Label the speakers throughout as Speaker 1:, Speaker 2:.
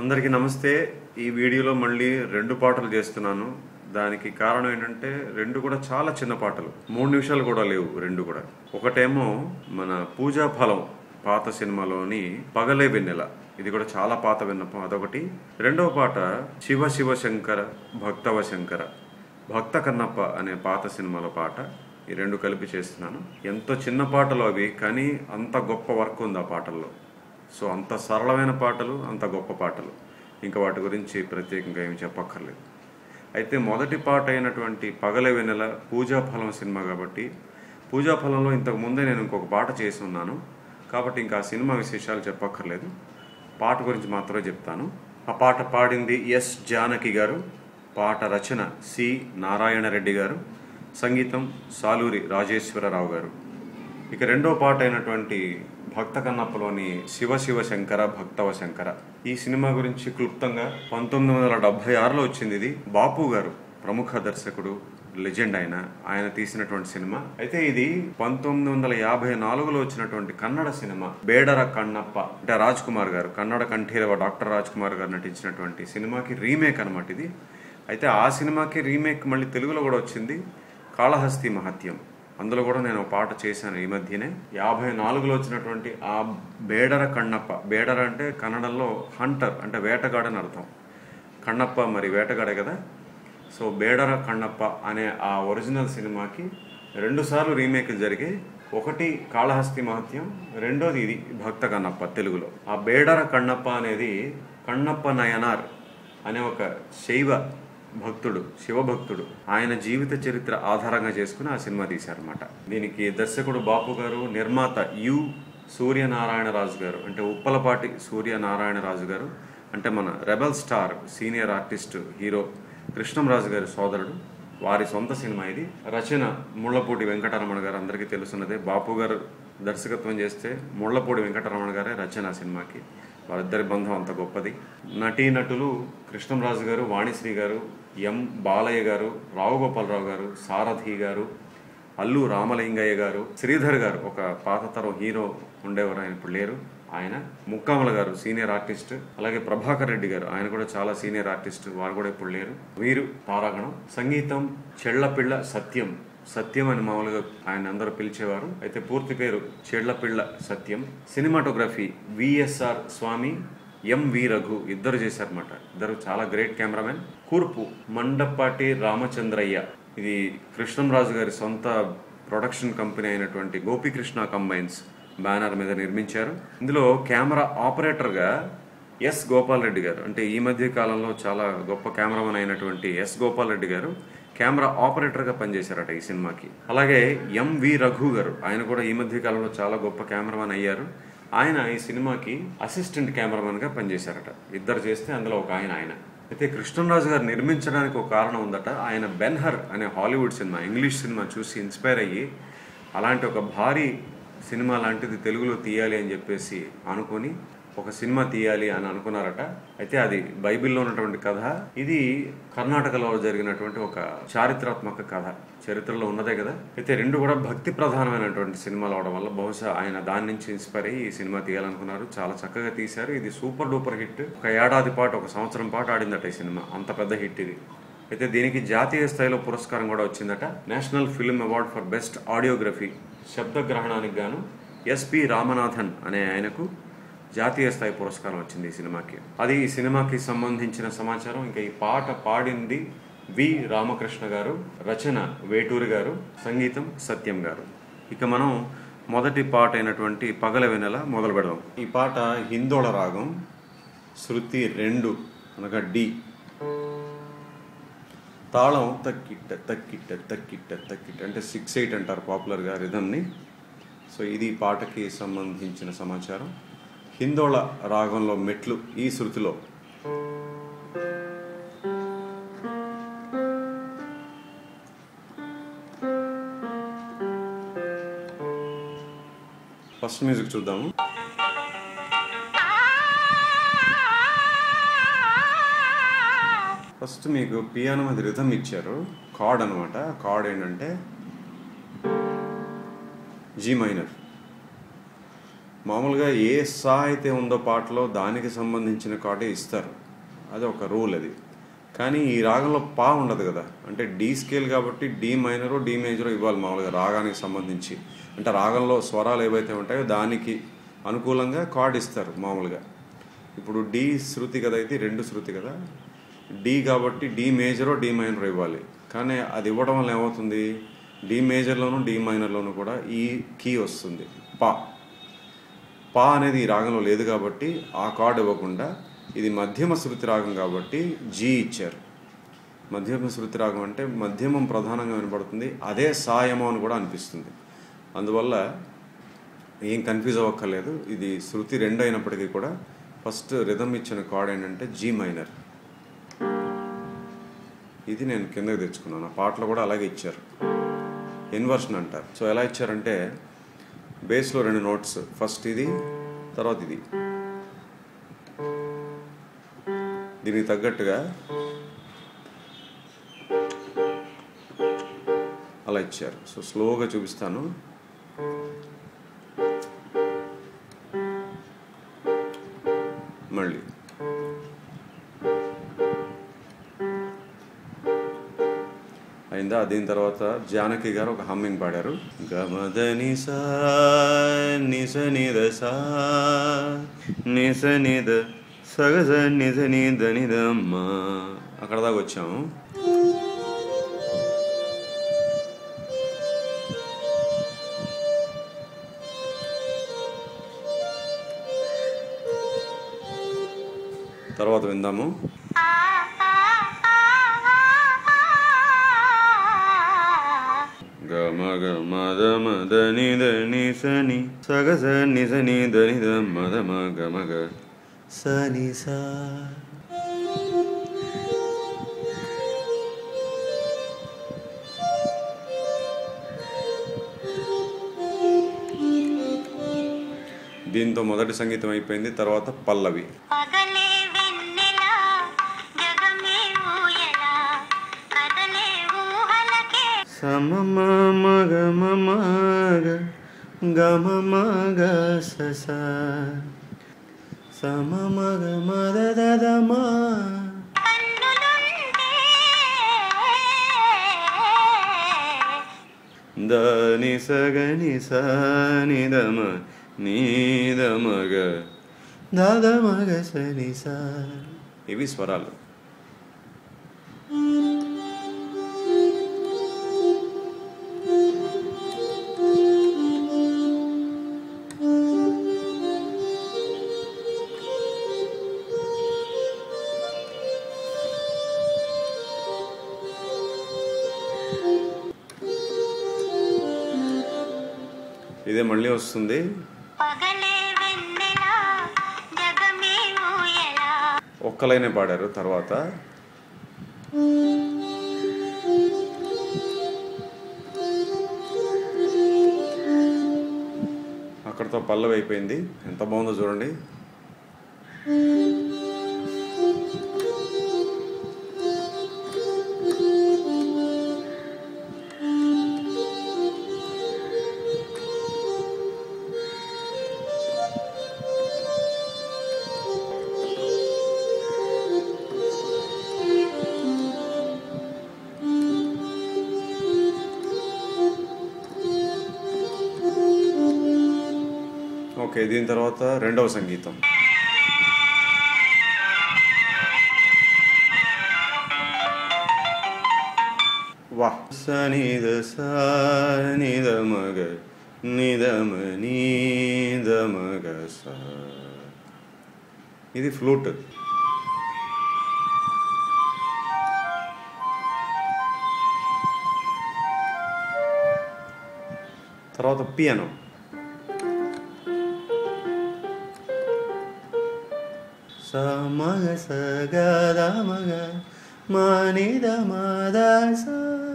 Speaker 1: అందరికీ నమస్తే ఈ వీడియోలో మళ్ళీ రెండు పాటలు చేస్తున్నాను దానికి కారణం ఏంటంటే రెండు కూడా చాలా చిన్న పాటలు మూడు నిమిషాలు కూడా లేవు రెండు కూడా ఒకటేమో మన పూజా ఫలం పాత సినిమాలోని పగలే వెన్నెల ఇది కూడా చాలా పాత విన్నపం అదొకటి రెండవ పాట శివ శివ శంకర భక్తవ శంకర భక్త కన్నప్ప అనే పాత సినిమాలో పాట ఈ రెండు కలిపి చేస్తున్నాను ఎంతో చిన్న పాటలు అవి కానీ అంత గొప్ప వర్క్ ఉంది ఆ పాటల్లో సో అంత సరళమైన పాటలు అంత గొప్ప పాటలు ఇంకా వాటి గురించి ప్రత్యేకంగా ఏమి చెప్పక్కర్లేదు అయితే మొదటి పాట అయినటువంటి పగల వెన్నెల పూజాఫలం సినిమా కాబట్టి పూజాఫలంలో ఇంతకు ముందే నేను ఇంకొక పాట చేసి ఉన్నాను కాబట్టి ఇంకా ఆ సినిమా విశేషాలు చెప్పక్కర్లేదు పాట గురించి మాత్రమే చెప్తాను ఆ పాట పాడింది ఎస్ జానకి గారు పాట రచన సి నారాయణ రెడ్డి గారు సంగీతం సాలూరి రాజేశ్వరరావు గారు ఇక రెండో పాట అయినటువంటి భక్త కన్నప్పలోని శివ శివ శంకర భక్తవ శంకర ఈ సినిమా గురించి క్లుప్తంగా పంతొమ్మిది వందల డెబ్బై ఆరులో వచ్చింది ఇది బాపు గారు ప్రముఖ దర్శకుడు లెజెండ్ ఆయన ఆయన తీసినటువంటి సినిమా అయితే ఇది పంతొమ్మిది వందల యాభై నాలుగులో వచ్చినటువంటి కన్నడ సినిమా బేడర కన్నప్ప అంటే రాజ్ కుమార్ గారు కన్నడ కంఠీరవ డాక్టర్ రాజ్ కుమార్ గారు నటించినటువంటి సినిమాకి రీమేక్ అనమాట ఇది అయితే ఆ సినిమాకి రీమేక్ మళ్ళీ తెలుగులో కూడా వచ్చింది కాళహస్తి మహత్యం అందులో కూడా నేను ఒక పాట చేశాను ఈ మధ్యనే యాభై నాలుగులో వచ్చినటువంటి ఆ బేడర కన్నప్ప బేడర అంటే కన్నడంలో హంటర్ అంటే వేటగాడని అర్థం కన్నప్ప మరి వేటగాడే కదా సో బేడర కన్నప్ప అనే ఆ ఒరిజినల్ సినిమాకి రెండుసార్లు రీమేక్ జరిగాయి ఒకటి కాళహస్తి మహత్యం రెండోది ఇది భక్త కన్నప్ప తెలుగులో ఆ బేడర కన్నప్ప అనేది కన్నప్ప నయనార్ అనే ఒక శైవ భక్తుడు శివభక్తుడు ఆయన జీవిత చరిత్ర ఆధారంగా చేసుకుని ఆ సినిమా తీశారన్నమాట దీనికి దర్శకుడు బాపు గారు నిర్మాత యు సూర్యనారాయణరాజు గారు అంటే ఉప్పలపాటి సూర్యనారాయణరాజు గారు అంటే మన rebel star senior artist hero Krishnamraju గారి సోదరుడు వారి సొంత సినిమా ఇది రచన ముళ్ళపూడి వెంకటరమణ గారు అందరికీ తెలుసున్నదే బాపు గారు దర్శకత్వం చేస్తే ముళ్ళపూడి వెంకటరమణ గారే రచన ఆ సినిమాకి వారిద్దరి బంధం అంత గొప్పది నటీనటులు కృష్ణంరాజు గారు వాణిశ్రీ గారు ఎం బాలయ్య గారు రావు గోపాలరావు గారు సారథి గారు అల్లు రామలింగయ్య గారు శ్రీధర్ గారు ఒక పాత తరం హీరో ఉండేవారు ఆయన ఇప్పుడు లేరు ఆయన ముక్కామల గారు సీనియర్ ఆర్టిస్ట్ అలాగే ప్రభాకర్ రెడ్డి గారు ఆయన కూడా చాలా సీనియర్ ఆర్టిస్ట్ వారు కూడా ఇప్పుడు లేరు వీరు తారాగణం సంగీతం చెళ్లపిళ్ళ సత్యం సత్యం అని మామూలుగా ఆయన అందరూ పిలిచేవారు అయితే పూర్తి పేరు Chellapilla Satyam cinematography VSR Swamy M V Raghu ఇద్దరు చేశారన్నమాట ఇద్దరు చాలా గ్రేట్ కెమెరామెన్ కూర్పు మండపాటి రామచంద్రయ్య ఇది కృష్ణంరాజు గారి సొంత ప్రొడక్షన్ కంపెనీ అయినటువంటి గోపీకృష్ణ కంబైన్స్ బ్యానర్ మీద నిర్మించారు ఇందులో కెమెరా ఆపరేటర్గా ఎస్ గోపాల్ రెడ్డి గారు అంటే ఈ మధ్య కాలంలో చాలా గొప్ప కెమెరామన్ అయినటువంటి ఎస్ గోపాల్ రెడ్డి గారు కెమెరా ఆపరేటర్గా పనిచేశారట ఈ సినిమాకి అలాగే ఎంవి రఘు గారు ఆయన కూడా ఈ మధ్య కాలంలో చాలా గొప్ప కెమెరామన్ అయ్యారు ఆయన ఈ సినిమాకి అసిస్టెంట్ కెమెరామన్గా పనిచేశారట ఇద్దరు చేస్తే అందులో ఒక ఆయన ఆయన అయితే కృష్ణరాజు గారు నిర్మించడానికి ఒక కారణం ఉందట ఆయన బెన్హర్ అనే హాలీవుడ్ సినిమా ఇంగ్లీష్ సినిమా చూసి ఇన్స్పైర్ అయ్యి అలాంటి ఒక భారీ సినిమా లాంటిది తెలుగులో తీయాలి అని చెప్పేసి అనుకుని ఒక సినిమా తీయాలి అని అనుకున్నారట అయితే అది బైబిల్లో ఉన్నటువంటి కథ ఇది కర్ణాటకలో జరిగినటువంటి ఒక చారిత్రాత్మక కథ చరిత్రలో ఉన్నదే కదా అయితే రెండు కూడా భక్తి ప్రధానమైనటువంటి సినిమాలు అవడం వల్ల బహుశా ఆయన దాని నుంచి ఇన్స్పైర్ అయ్యి ఈ సినిమా తీయాలనుకున్నారు చాలా చక్కగా తీశారు ఇది సూపర్ డూపర్ హిట్ ఒక ఏడాది పాటు ఒక సంవత్సరం పాటు ఆడిందట ఈ సినిమా అంత పెద్ద హిట్ ఇది అయితే దీనికి జాతీయ స్థాయిలో పురస్కారం కూడా వచ్చిందట national film award for best audiography శబ్ద గ్రహణానికి గాను ఎస్పి రామనాథన్ అనే ఆయనకు జాతీయ స్థాయి పురస్కారం వచ్చింది ఈ సినిమాకి అది ఈ సినిమాకి సంబంధించిన సమాచారం ఇంకా ఈ పాట పాడింది వి రామకృష్ణ గారు రచన వేటూరి గారు సంగీతం సత్యం గారు ఇక మనం మొదటి పాట అయినటువంటి పగల వెనెల మొదలు పెడదాం ఈ పాట హిందోళ రాగం శృతి రెండు అనగా డి తాళం తక్కిట్ట తక్కిట్ట తక్కిట్ట తక్కిట్ట అంటే సిక్స్ ఎయిట్ అంటారు పాపులర్గా రిధమ్ని సో ఇది ఈ పాటకి సంబంధించిన సమాచారం హిందోళ రాగంలో మెట్లు ఈ శృతిలో ఫస్ట్ మ్యూజిక్ చూద్దాము ఫస్ట్ మీకు పియానో మీద రిథమ్ ఇచ్చారు కార్డ్ అనమాట కార్డ్ ఏంటంటే జీ మైనర్ మామూలుగా ఏ సా అయితే ఉందో పాటలో దానికి సంబంధించిన కార్డే ఇస్తారు అది ఒక రూల్ అది కానీ ఈ రాగంలో పా ఉండదు కదా అంటే డి స్కేల్ కాబట్టి డి మైనరో డి మేజరో ఇవ్వాలి మామూలుగా రాగానికి సంబంధించి అంటే రాగంలో స్వరాలు ఏవైతే ఉంటాయో దానికి అనుకూలంగా కార్డ్ ఇస్తారు మామూలుగా ఇప్పుడు డి శృతి కదా అయితే రెండు శృతి కదా డి కాబట్టి డి మేజరో డి మైనరో ఇవ్వాలి కానీ అది ఇవ్వడం వల్ల ఏమవుతుంది డి మేజర్లోను డి మైనర్లోను కూడా ఈ కీ వస్తుంది పా పా అనేది ఈ రాగంలో లేదు కాబట్టి ఆ కార్డు ఇవ్వకుండా ఇది మధ్యమ శృతి రాగం కాబట్టి జీ ఇచ్చారు మధ్యమ శృతి రాగం అంటే మధ్యమం ప్రధానంగా వినపడుతుంది అదే సాయమం అని కూడా అనిపిస్తుంది అందువల్ల ఏం కన్ఫ్యూజ్ అవ్వక్కర్లేదు ఇది శృతి రెండు అయినప్పటికీ కూడా ఫస్ట్ రిథమ్ ఇచ్చిన కార్డ్ ఏంటంటే జీ మైనర్ ఇది నేను కిందకి తెచ్చుకున్నాను ఆ పాటలో కూడా అలాగే ఇచ్చారు ఇన్వర్షన్ అంటారు సో ఎలా ఇచ్చారంటే బేస్లో రెండు నోట్స్ ఫస్ట్ ఇది తర్వాత ఇది దీనికి తగ్గట్టుగా అలా ఇచ్చారు సో స్లోగా చూపిస్తాను మళ్ళీ అయిందా దీని తర్వాత జానకి గారు ఒక హమ్మింగ్ పాడారు గమదని సా నిస నిద సా నిస నిద సగజ నిజ నిద నిదమ్మ అక్కడ దాకా వచ్చాము తర్వాత విందాము గమ గమ దమ దని దని సని సగ స ని స ని దని ద మద మ గమ గ సని సా దీంతో మొదటి సంగీతం అయిపోయింది తర్వాత పల్లవి
Speaker 2: పగలే వెన్నెల జగమే ఊయల కదలే ఊహలకే
Speaker 1: సమమ మగ మగ గమ మగ సస సమ మగ మద దద మా
Speaker 2: కన్నులుంటే
Speaker 1: దని సగని సని దమ నీద మగ దాద మగ సని సా ఇవి స్వరాలు ఇదే మళ్ళీ వస్తుంది
Speaker 2: పగలే వెన్నెల జగమే ఊయల
Speaker 1: ఒక్కలైనే పాడారు తర్వాత అక్కడతో పల్లవి అయిపోయింది ఎంత బాగుందో చూడండి ఓకే దీని తర్వాత రెండవ సంగీతం వాహ్ సనిద సనిద మగ నిదమ నీద మగ స ఇది ఫ్లూట్ తర్వాత పియానో సమగ సగద మగ మానిద మద స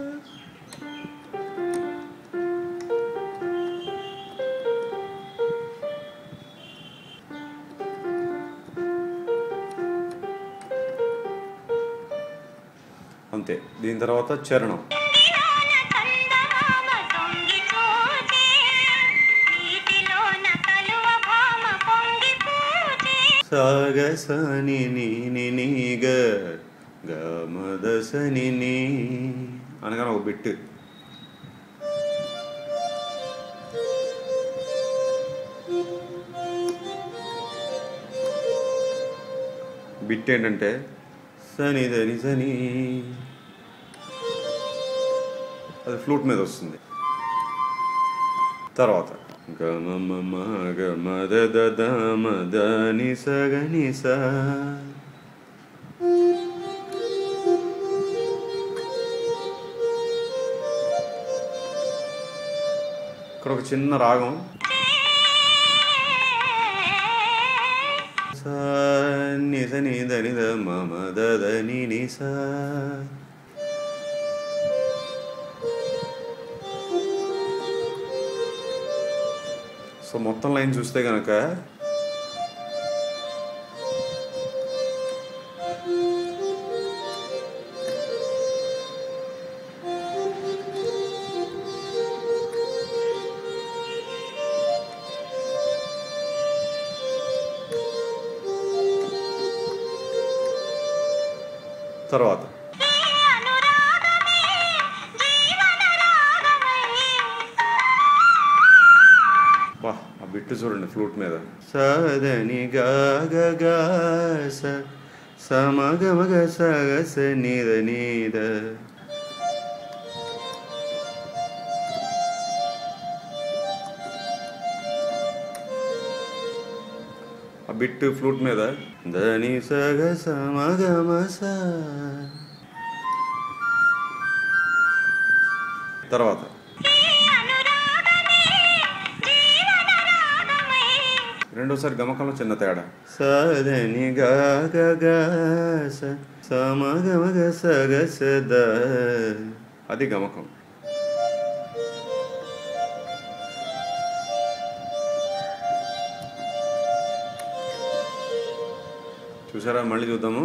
Speaker 1: అంతే దీని తర్వాత చరణం
Speaker 2: నీటిలోన చందమామ తొంగి చూచి నీటిలోన కలువ భావ
Speaker 1: సాగ సని ని ని ని గ గ మద సని ని అనగానే ఒక బిట్ బిట్ ఏంటంటే సని దని సని అది ఫ్లూట్ మీద వస్తుంది తర్వాత గమ గమ ద మద ని స గ ని స ఇక్కడ ఒక చిన్న రాగం స ని స ని ద ని ద మ మ ద ద ని ని స సో మొత్తం లైన్ చూస్తే కనుక తర్వాత
Speaker 2: అనురాగమే జీవన రాగమై
Speaker 1: వా ఆ బిట్టు చూడండి ఫ్లూట్ మీద సదని గ స సమగ మగ సగ స నీద నీద ఆ బిట్టు ఫ్లూట్ మీద దని సగ సమగ మస తర్వాత
Speaker 2: అనురాగమే జీవన రాగమై
Speaker 1: రెండోసారి గమకంలో చిన్న తేడా సదని గ స సమగ మగ సగ సద అది గమకం చూసారా మళ్ళీ చూద్దాము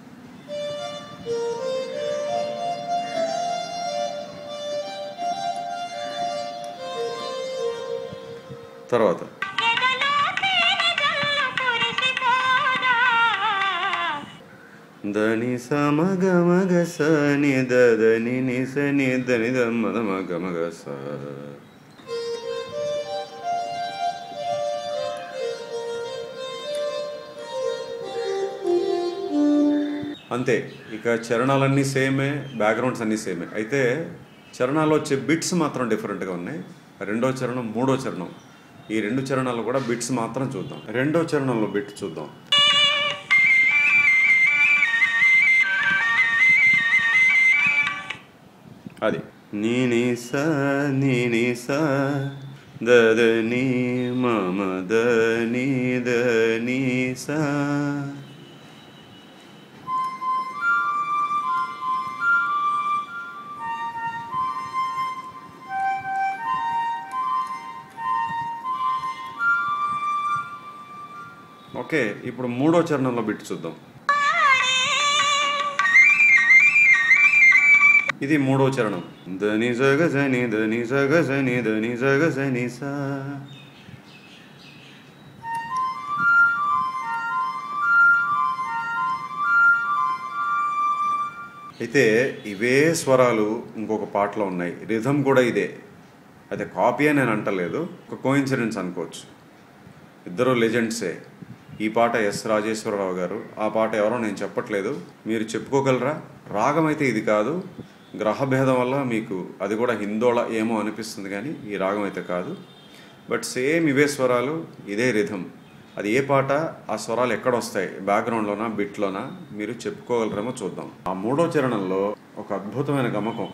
Speaker 1: తర్వాత
Speaker 2: ఎదలో తేనె జల్లు కురిసిపోదా
Speaker 1: దని సమగ మగ స ని ద ద ని ని స ని ద ని ద మ ద మ గ మ గ స అంతే ఇక చరణాలన్నీ సేమే బ్యాక్గ్రౌండ్స్ అన్నీ సేమే అయితే చరణాల్లో వచ్చే బిట్స్ మాత్రం డిఫరెంట్గా ఉన్నాయి రెండో చరణం మూడో చరణం ఈ రెండు చరణాలు కూడా బిట్స్ మాత్రం చూద్దాం రెండో చరణంలో బిట్ చూద్దాం అది నీ నీ స నీ నీ స ద ద నీ మమ ద నీ ద నీ స ఓకే ఇప్పుడు మూడో చరణంలో బిట్ చూద్దాం ఇది మూడో చరణం దని జగ జని దని జగ జని దని జగ జని సా అయితే ఇవే స్వరాలు ఇంకొక పాటలో ఉన్నాయి రిథం కూడా ఇదే అయితే కాపీ అని నేను అంటలేదు ఒక కోయిన్సిడెన్స్ అనుకోవచ్చు ఇద్దరు లెజెండ్సే ఈ పాట ఎస్ రాజేశ్వరరావు గారు ఆ పాట ఎవరో నేను చెప్పట్లేదు మీరు చెప్పుకోగలరా రాగం అయితే ఇది కాదు గ్రహభేదం వల్ల మీకు అది కూడా హిందోళ ఏమో అనిపిస్తుంది కానీ ఈ రాగం అయితే కాదు బట్ సేమ్ ఇవే స్వరాలు ఇదే రిథం అది ఏ పాట ఆ స్వరాలు ఎక్కడ వస్తాయి బ్యాక్గ్రౌండ్లోనా బిట్లోనా మీరు చెప్పుకోగలరేమో చూద్దాం ఆ మూడో చరణంలో ఒక అద్భుతమైన గమకం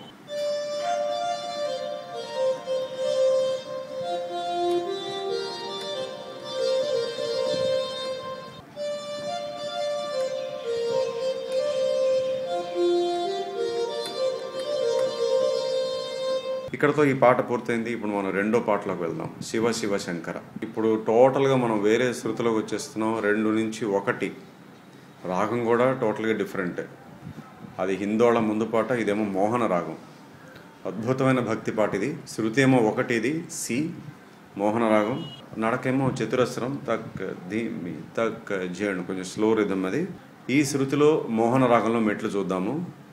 Speaker 1: ఇక్కడతో ఈ పాట పూర్తయింది ఇప్పుడు మనం రెండో పాటలోకి వెళ్దాం శివ శివ శంకర ఇప్పుడు టోటల్గా మనం వేరే శృతిలోకి వచ్చేస్తున్నాం రెండు నుంచి ఒకటి రాగం కూడా టోటల్గా డిఫరెంట్ అది హిందోళ ముందు పాట ఇదేమో మోహన రాగం అద్భుతమైన భక్తి పాట ఇది శృతి ఏమో ఒకటి ఇది సి మోహన రాగం నడకేమో చతురస్రం తక్ ధీమి తక్ జేణు కొంచెం స్లో రిధం అది ఈ శృతిలో మోహన రాగంలో మెట్లు చూద్దాము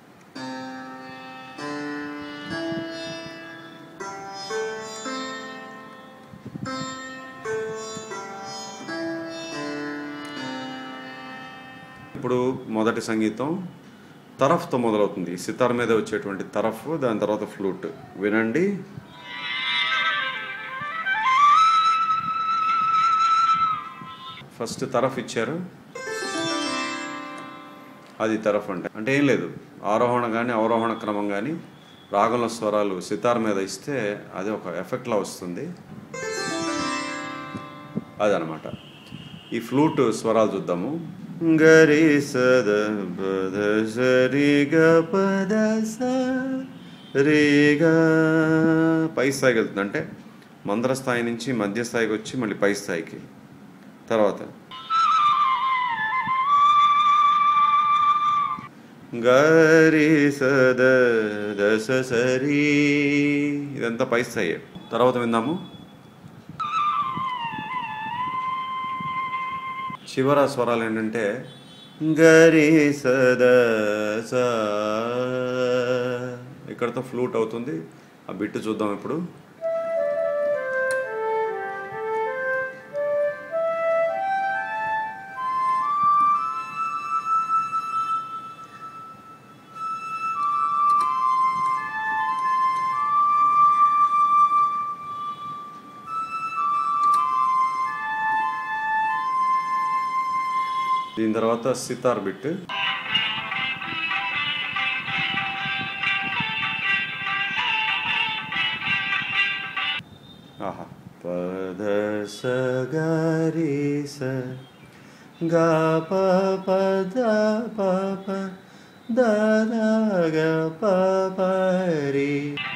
Speaker 1: ఇప్పుడు మొదటి సంగీతం తరఫ్తో మొదలవుతుంది సితార్ మీద వచ్చేటువంటి తరఫ్ దాని తర్వాత ఫ్లూట్ వినండి ఫస్ట్ తరఫ్ ఇచ్చారు అది తరఫ్ అంటే అంటే ఏం లేదు ఆరోహణ కానీ అవరోహణ క్రమం కానీ రాగంలో స్వరాలు సితార్ మీద ఇస్తే అది ఒక ఎఫెక్ట్లా వస్తుంది అదనమాట ఈ ఫ్లూట్ స్వరాలు చూద్దాము గరి సద పద సరి గ పద స రే గ పై స్థాయికి వెళ్తుంది అంటే మందర స్థాయి నుంచి మధ్య స్థాయికి వచ్చి మళ్ళీ పై స్థాయికి తర్వాత గరి సద దశ సరి ఇదంతా పై స్థాయి తర్వాత విందాము చివర స్వరాలు ఏంటంటే గరి సద స ఇక్కడతో ఫ్లూట్ అవుతుంది ఆ బిట్ చూద్దాం ఇప్పుడు దీని తర్వాత సితార్ బిట్ ఆహా పద స గరి స గ ప ప ద ప ప ద ద గ ప ప రి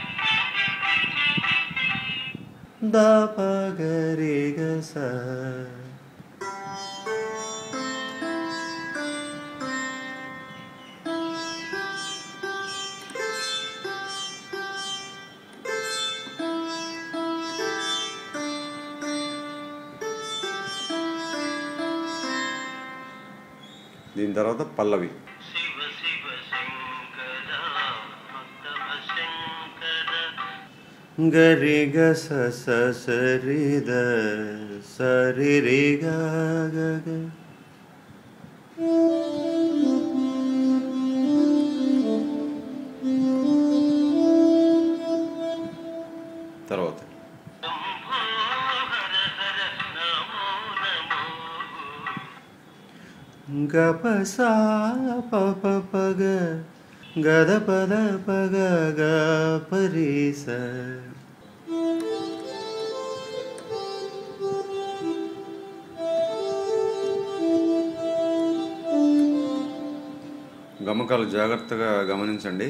Speaker 1: ద ప గ రి గ స దీని తర్వాత పల్లవి
Speaker 3: శివ శివ శంకర భక్తవ శంకర
Speaker 1: గరి గ స స సరి ద సరి రి గ గ గ తర్వాత
Speaker 3: శంభో హర హర నమో నమో
Speaker 1: గ ప సా ప ప ప గ గద పద ప గ గ పరి స గమకాలు జాగ్రత్తగా గమనించండి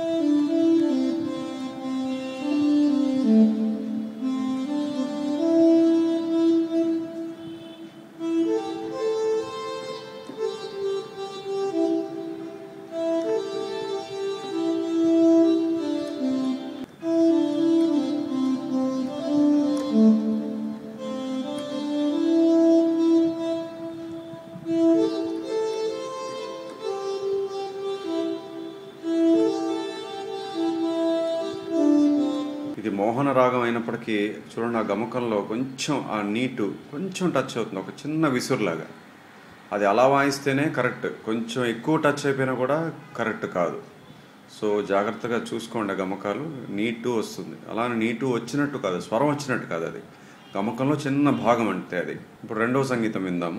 Speaker 1: ఇది మోహన రాగం అయినప్పటికీ చూడండి ఆ గమకంలో కొంచెం ఆ నీటు కొంచెం టచ్ అవుతుంది ఒక చిన్న విసురులాగా అది అలా వాయిస్తేనే కరెక్ట్ కొంచెం ఎక్కువ టచ్ అయిపోయినా కూడా కరెక్ట్ కాదు సో జాగ్రత్తగా చూసుకోండి ఆ గమకాలు నీటు వస్తుంది అలానే నీటు వచ్చినట్టు కాదు స్వరం వచ్చినట్టు కాదు అది గమకంలో చిన్న భాగం అంటే అది ఇప్పుడు రెండవ సంగీతం విందాము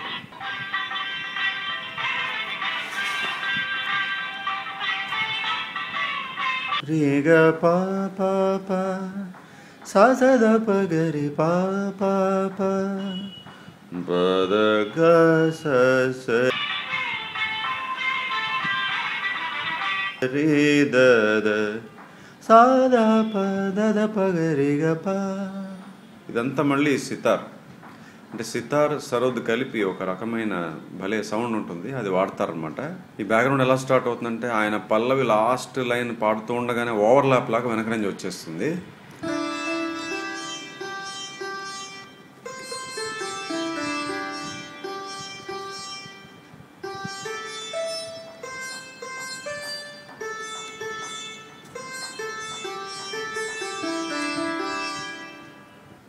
Speaker 1: రేగ పా పా పా సా స ద ప గ రి పా పా పా పద గ స స రి ద ద సా ద ప ద ద ప గ రి గ పా ఇదంతా మళ్ళీ సితార్ అంటే సితార్ సరోద్ కలిపి ఒక రకమైన భలే సౌండ్ ఉంటుంది అది వాడతారనమాట ఈ బ్యాక్గ్రౌండ్ ఎలా స్టార్ట్ అవుతుందంటే ఆయన పల్లవి లాస్ట్ లైన్ పాడుతూ ఉండగానే ఓవర్లాప్ లాగా వెనక నుంచి వచ్చేస్తుంది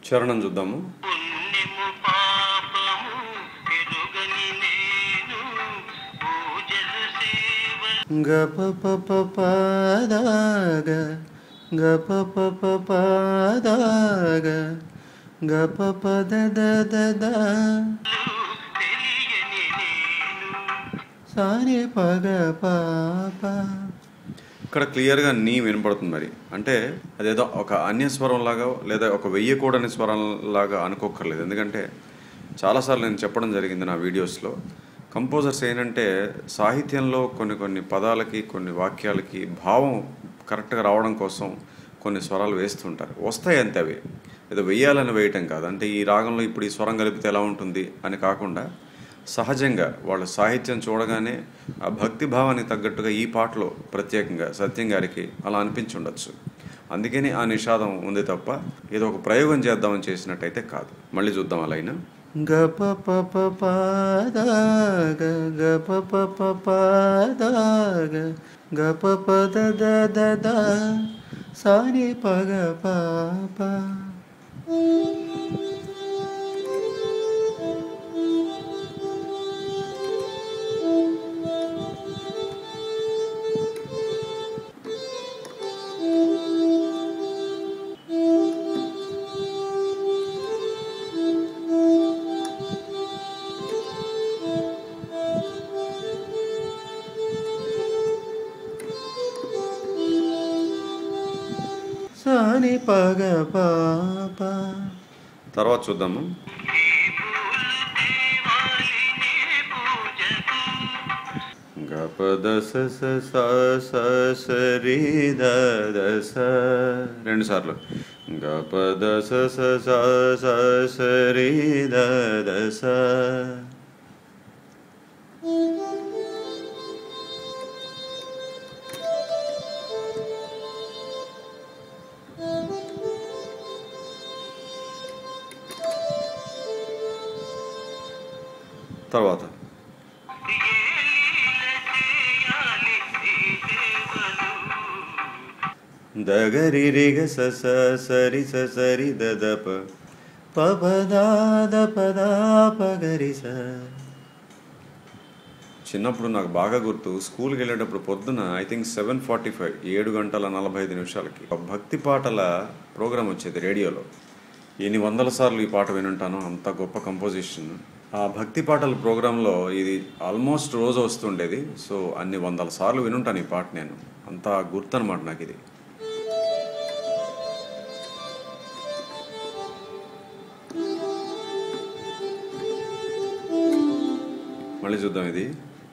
Speaker 1: చరణం చూద్దాము
Speaker 3: పుణ్యము పాపము ఎరుగని నేను పూజలు సేవ
Speaker 1: గప పప పదాగ గప పప పదాగ గప పద ద ద
Speaker 3: తెలియని నేను
Speaker 1: సారి పగ పాప ఇక్కడ క్లియర్గా నీ వినపడుతుంది మరి అంటే అదేదో ఒక అన్య స్వరం లాగా లేదా ఒక వెయ్యకూడని స్వరం లాగా అనుకోకర్లేదు ఎందుకంటే చాలాసార్లు నేను చెప్పడం జరిగింది నా వీడియోస్లో కంపోజర్స్ ఏంటంటే సాహిత్యంలో కొన్ని కొన్ని పదాలకి కొన్ని వాక్యాలకి భావం కరెక్ట్గా రావడం కోసం కొన్ని స్వరాలు వేస్తుంటారు వస్తాయి అంతే అవి ఏదో వెయ్యాలని వేయటం కాదు అంటే ఈ రాగంలో ఇప్పుడు ఈ స్వరం కలిపితే ఎలా ఉంటుంది అని కాకుండా సహజంగా వాళ్ళ సాహిత్యం చూడగానే ఆ భక్తి భావానికి తగ్గట్టుగా ఈ పాటలో ప్రత్యేకంగా సత్యం గారికి అలా అనిపించి ఉండొచ్చు అందుకని ఆ నిషాదం ఉంది తప్ప ఏదో ఒక ప్రయోగం చేద్దామని చేసినట్టయితే కాదు మళ్ళీ చూద్దాం అలా అయినా గప పప పాదాగ గప పప పాదాగ గప పద ద ద ద సాని పగ పాప సాని పగ పాప తర్వాత చూద్దాము గపద స స స స స రి ద ద స రెండు సార్లు గపద స స స స స రి ద ద స తర్వాత దగరి రిగ స స సరి స సరి ద ద ప ప ప దా ద ప దా ప గరి స చిన్నప్పుడు నాకు బాగా గుర్తు స్కూల్కి వెళ్ళేటప్పుడు పొద్దున I think seven forty five ఏడు గంటల నలభై ఐదు నిమిషాలకి ఒక భక్తి పాటల ప్రోగ్రామ్ వచ్చేది రేడియోలో ఎన్ని వందల సార్లు ఈ పాట వినుంటానో అంత గొప్ప కంపోజిషన్ ఆ భక్తి పాటల ప్రోగ్రాంలో ఇది ఆల్మోస్ట్ రోజు వస్తుండేది సో అన్ని వందల సార్లు వినుంటాను ఈ పాట నేను అంత గుర్తు అనమాట నాకు ఇది మళ్ళీ చూద్దాం ఇది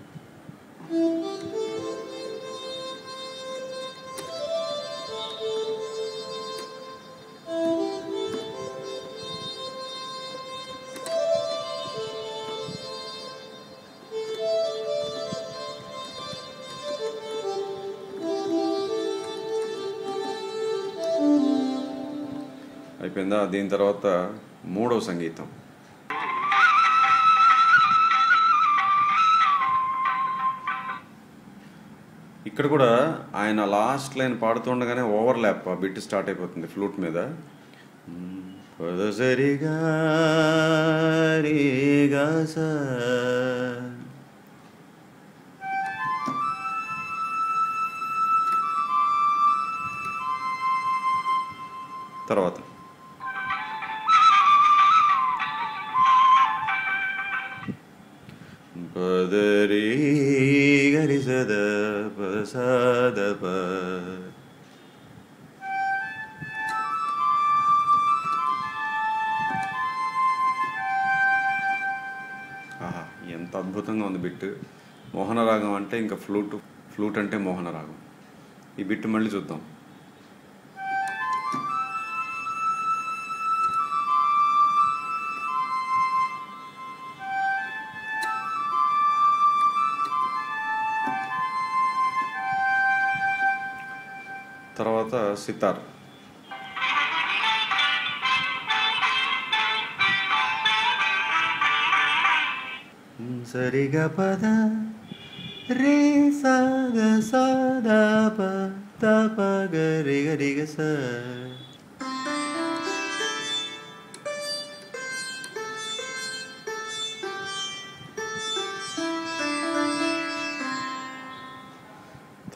Speaker 1: అయిపోయిందా దీని తర్వాత మూడవ సంగీతం ఇక్కడ కూడా ఆయన లాస్ట్ లైన్ పాడుతుండగానే ఓవర్ ల్యాప్ ఆ బిట్ స్టార్ట్ అయిపోతుంది ఫ్లూట్ మీద పదసరిగా రీగా సా. తర్వాత పదరి గరి సద పసద ప ఆహా ఎంత అద్భుతంగా ఉంది బిట్ మోహన రాగం అంటే ఇంకా ఫ్లూట్ ఫ్లూట్ అంటే మోహన రాగం ఈ బిట్ మళ్ళీ చూద్దాం తర్వాత సితార్ సరిగ పద రే సాగ సాద ప త ప గ రి గ రి గ స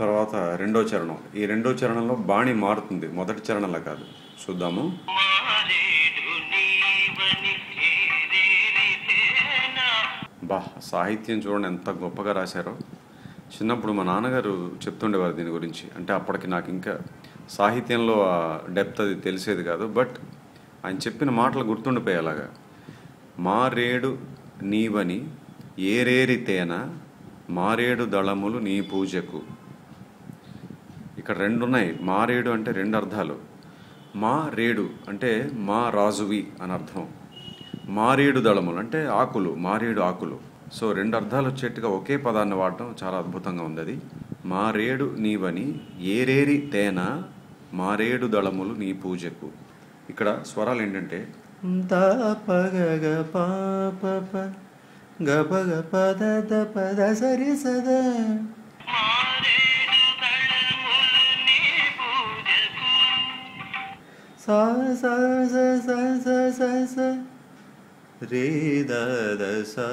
Speaker 1: తర్వాత రెండో చరణం ఈ రెండో చరణంలో బాణి మారుతుంది మొదటి చరణంలో కాదు చూద్దాము
Speaker 3: మారేడు నీవని ఏరేరితేనా
Speaker 1: బా సాహిత్యం చూడండి ఎంత గొప్పగా రాశారో చిన్నప్పుడు మా నాన్నగారు చెప్తుండేవారు దీని గురించి అంటే అప్పటికి నాకు ఇంకా సాహిత్యంలో ఆ డెప్త్ అది తెలిసేది కాదు బట్ ఆయన చెప్పిన మాటలు గుర్తుండిపోయేలాగా మారేడు నీవని ఏరేరి తేన మారేడు దళములు నీ పూజకు ఇక్కడ రెండు ఉన్నాయి మారేడు అంటే రెండు అర్థాలు మా రేడు అంటే మా రాజువి అని అర్థం మారేడు దళములు అంటే ఆకులు మారేడు ఆకులు సో రెండు అర్థాలు వచ్చేట్టుగా ఒకే పదాన్ని వాడటం చాలా అద్భుతంగా ఉంది అది మారేడు నీవని ఏరేరి తేన మారేడు దళములు నీ పూజకు ఇక్కడ స్వరాలు ఏంటంటే
Speaker 4: పగ పాప గపగ పద ద పద సరి సద
Speaker 3: మారేడు దళములు నీ పూజకు
Speaker 4: సా సా స స స స స రే ద ద స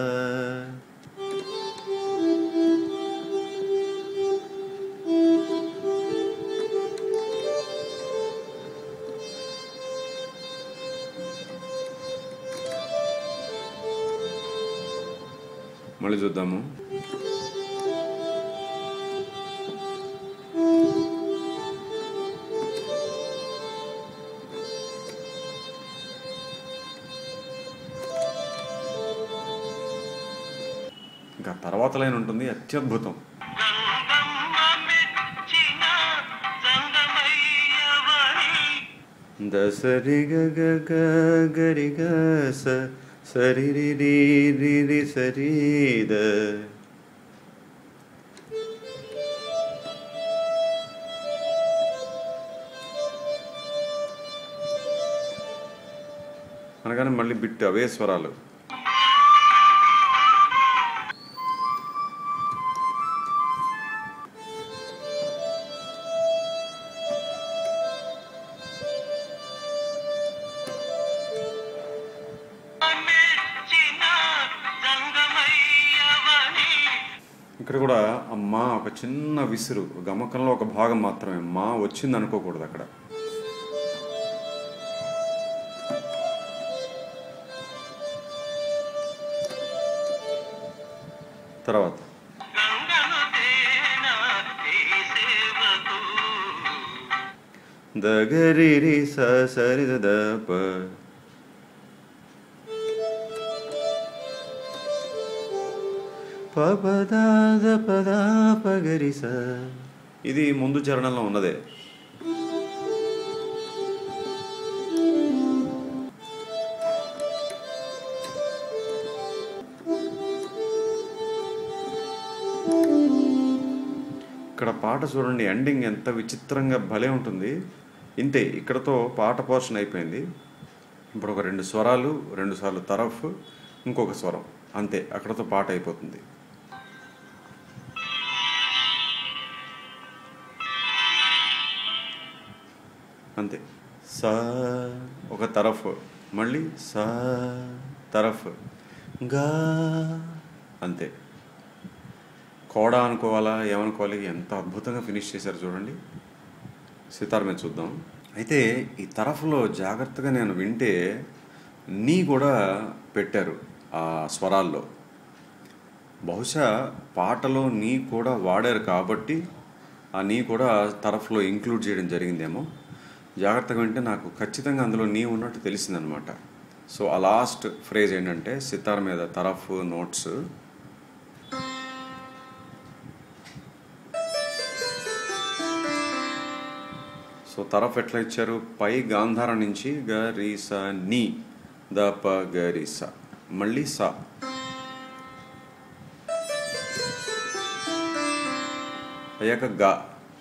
Speaker 1: మళ్ళీ చూద్దాము ఇంకా తర్వాత లైన్ ఉంటుంది అత్యద్భుతం
Speaker 3: గంగమ్మ మెచ్చిన సంగమయ్యవని
Speaker 4: దసరి గ గ గ గరి గ స సరి రి రి రి రి సరి ద
Speaker 1: అనగానే మళ్ళీ బిట్ అవే స్వరాలు
Speaker 3: మెచ్చిన సంగమయ్యవని
Speaker 1: ఇక్కడ కూడా ఆ మా ఒక చిన్న విసురు గమకంలో ఒక భాగం మాత్రమే మా వచ్చింది అనుకోకూడదు అక్కడ తర్వాత
Speaker 3: గంగను తేనా ఈ సేవకు
Speaker 4: ద గరి రి స సరి ద ద ప ప ప ద ద ప ద ప గరి స
Speaker 1: ఇది ముందు చరణంలో ఉన్నదే ఇక్కడ పాట చూడండి ఎండింగ్ ఎంత విచిత్రంగా భలే ఉంటుంది ఇంతే ఇక్కడతో పాట పోర్షన్ అయిపోయింది ఇప్పుడు ఒక రెండు స్వరాలు రెండు సార్లు తరఫ్ ఇంకొక స్వరం అంతే అక్కడతో పాట అయిపోతుంది అంతే సా ఒక తరఫ్ మళ్ళీ సా తరఫ్ గా అంతే కోడా అనుకోవాలా ఏమనుకోవాలి ఎంత అద్భుతంగా ఫినిష్ చేశారు చూడండి సితార్ మీద చూద్దాం అయితే ఈ తరఫులో జాగ్రత్తగా నేను వింటే నీ కూడా పెట్టారు ఆ స్వరాల్లో బహుశా పాటలో నీ కూడా వాడారు కాబట్టి ఆ నీ కూడా తరఫులో ఇంక్లూడ్ చేయడం జరిగిందేమో జాగ్రత్తగా వింటే నాకు ఖచ్చితంగా అందులో నీ ఉన్నట్టు తెలిసిందనమాట సో ఆ లాస్ట్ ఫ్రేజ్ ఏంటంటే సితార్ మీద తరఫ్ నోట్స్ సో తరఫ్ ఎట్లా ఇచ్చారు పై గాంధారం నుంచి గ రీ స నీ ద ప గ రి స మళ్ళీ స అయ్యాక గా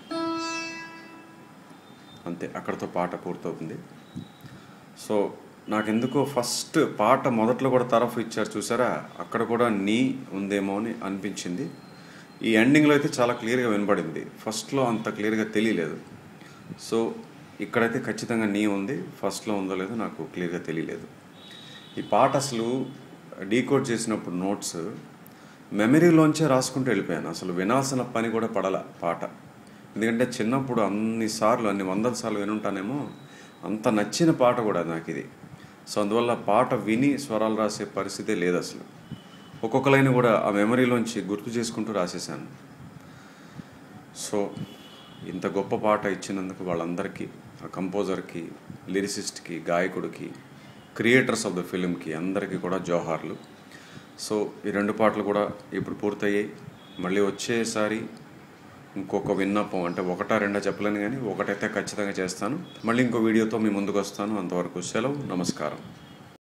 Speaker 1: అంతే అక్కడతో పాట పూర్తవుతుంది సో నాకెందుకో ఫస్ట్ పాట మొదట్లో కూడా తరఫు ఇచ్చారు చూసారా అక్కడ కూడా నీ ఉందేమో అని అనిపించింది ఈ ఎండింగ్లో అయితే చాలా క్లియర్గా వినపడింది ఫస్ట్లో అంత క్లియర్గా తెలియలేదు సో ఇక్కడైతే ఖచ్చితంగా నీ ఉంది ఫస్ట్లో ఉందో లేదో నాకు క్లియర్గా తెలియలేదు ఈ పాట అసలు డీకోడ్ చేసినప్పుడు నోట్స్ మెమరీలోంచే రాసుకుంటూ వెళ్ళిపోయాను అసలు వినాల్సిన పని కూడా పడల పాట ఎందుకంటే చిన్నప్పుడు అన్నిసార్లు అన్ని వందల సార్లు వినుంటానేమో అంత నచ్చిన పాట కూడా నాకు ఇది సో అందువల్ల పాట విని స్వరాలు రాసే పరిస్థితే లేదు అసలు ఒక్కొక్క లైన్ కూడా ఆ మెమరీలోంచి గుర్తు చేసుకుంటూ రాసేసాను సో ఇంత గొప్ప పాట ఇచ్చినందుకు వాళ్ళందరికీ ఆ కంపోజర్కి లిరిసిస్ట్కి గాయకుడికి క్రియేటర్స్ ఆఫ్ ద ఫిలింకి అందరికీ కూడా జోహార్లు సో ఈ రెండు పాటలు కూడా ఇప్పుడు పూర్తయ్యాయి మళ్ళీ వచ్చేసారి ఇంకొక విన్నపం అంటే ఒకటా రెండా చెప్పలేను కానీ ఒకటైతే ఖచ్చితంగా చేస్తాను మళ్ళీ ఇంకో వీడియోతో మీ ముందుకు వస్తాను అంతవరకు సెలవు నమస్కారం